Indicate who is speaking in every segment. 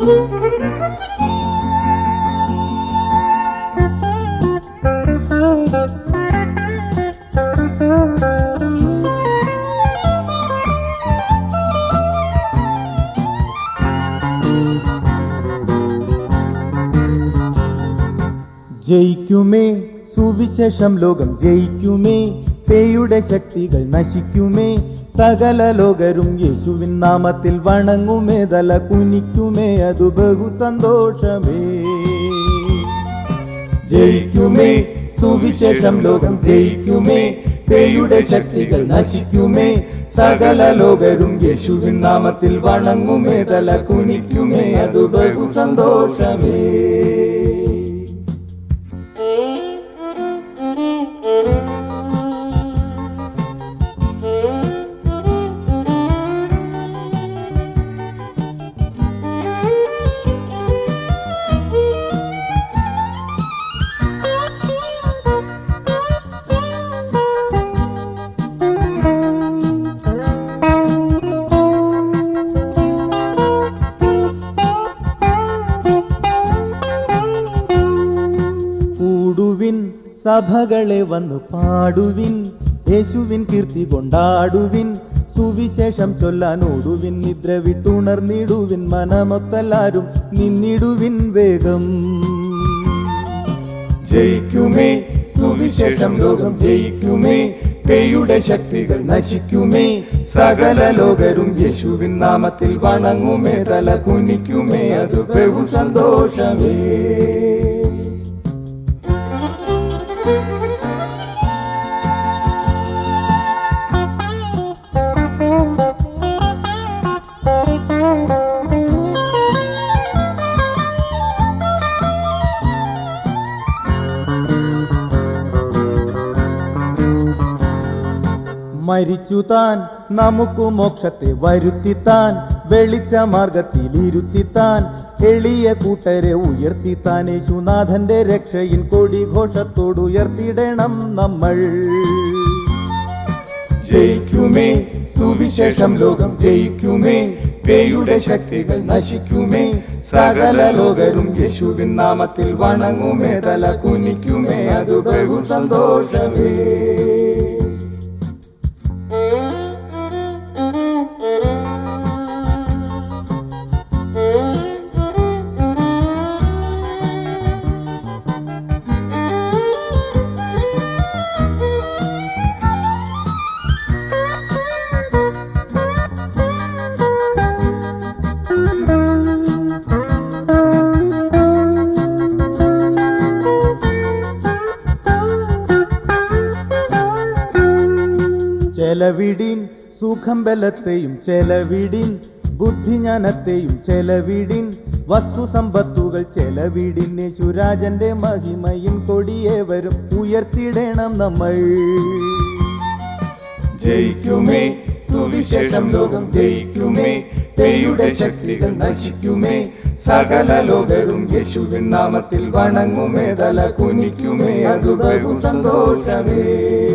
Speaker 1: ജയിക്കുമേ സുവിശേഷം ലോകം ജയിക്കുമേ പേയുടെ ശക്തികൾ നശിക്കുമേ സകല ലോകരും യേശുവിൻ നാമത്തിൽ വണങ്ങുമേ തല കുനിക്കുമേ അതു ബഹു സന്തോഷമേ ജയിക്കുമേ സുവിശേഷം ലോകം ജയിക്കുമേ പേയുടെ ശക്തികൾ നശിക്കുമേ സകല ലോകരും യേശുവിൻ നാമത്തിൽ വണങ്ങുമേ തല കുനിക്കുമേ അതു ബഹു സന്തോഷമേ കൂടുവിൻ സഭകളെ വന്നു പാടുവിൻ യേശുവിൻ കീർത്തി കൊണ്ടാടുവിൻ സുവിശേഷം ചൊല്ലാനോടുവിൻ നിദ്ര വിട്ടുണർന്നിടുവിൻ മനമൊത്തെല്ലാരും നിന്നിടുവിൻ വേഗം ജയിക്കുമേ സുവിശേഷം ലോകം ജയിക്കുമേ പേയുടെ ശക്തികൾ നശിക്കുമേ സകല ലോകരും യേശുവിൻ നാമത്തിൽ വണങ്ങുമേ തല കുനിക്കുമേ അത് ബഹു സന്തോഷമേ മരിച്ചു താൻ നമുക്ക് മോക്ഷത്തെ വരുത്തിത്താൻ വെളിച്ച മാർഗത്തിൽ ഇരുത്തിത്താൻ എളിയ കൂട്ടരെ ഉയർത്തിത്താൻ യേശുനാഥന്റെ രക്ഷയിൻ കൊടി ഘോഷത്തോടുയർത്തിടണം നമ്മൾ ജയിക്കുമേ സുവിശേഷം ലോകം ജയിക്കുമേ പേയുടെ ശക്തികൾ നശിക്കുമേ സകല ലോകരും യേശുവിൻ നാമത്തിൽ വണങ്ങുമേ തല കുനിക്കുമേ അത് ബഹു സന്തോഷമേ ചെലവിടിൻ സുഖം ബലത്തെയും ചെലവിടിൻ ബുദ്ധിജ്ഞാനത്തെയും ചെലവിടിൻ വസ്തു സമ്പത്തുകൾ ചെലവിടിൻ യേശുരാജന്റെ മഹിമയും കൊടിയേവരും ഉയർത്തിടണം നമ്മൾ ജയിക്കുമേ സുവിശേഷം ലോകം ജയിക്കുമേ പേയുടെ ശക്തികൾ നശിക്കുമേ സകല ലോകരും യേശുവിൻ നാമത്തിൽ വണങ്ങുമേ തല കുനിക്കുമേ അത് ബഹു സന്തോഷമേ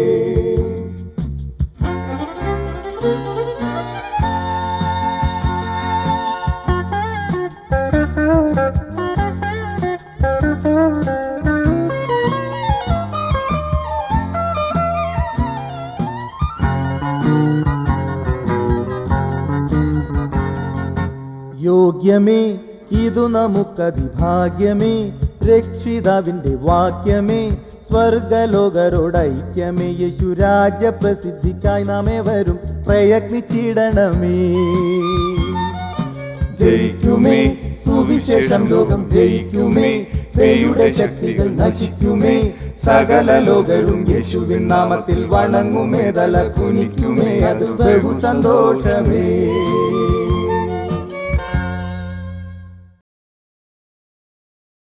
Speaker 1: യോഗ്യമേ ഇതു നമുക്കതിഭാഗ്യമേ രക്ഷിതാവിന്റെ വാക്യമേ സ്വർഗലോകരോടൈക്യമേ യേശുരാജ പ്രസിദ്ധിക്കായി നാം ഏവരും പ്രയത്നിച്ചിടണമേ ജയിക്കുമേ സുവിശേഷം ലോകം ജയിക്കുമേ പേയുടെ ശക്തികൾ നശിക്കുമേ സകല ലോകരും യേശുവിൻ നാമത്തിൽ വണങ്ങുമേ തല കുനിക്കുമേ അത് ബഹു സന്തോഷമേ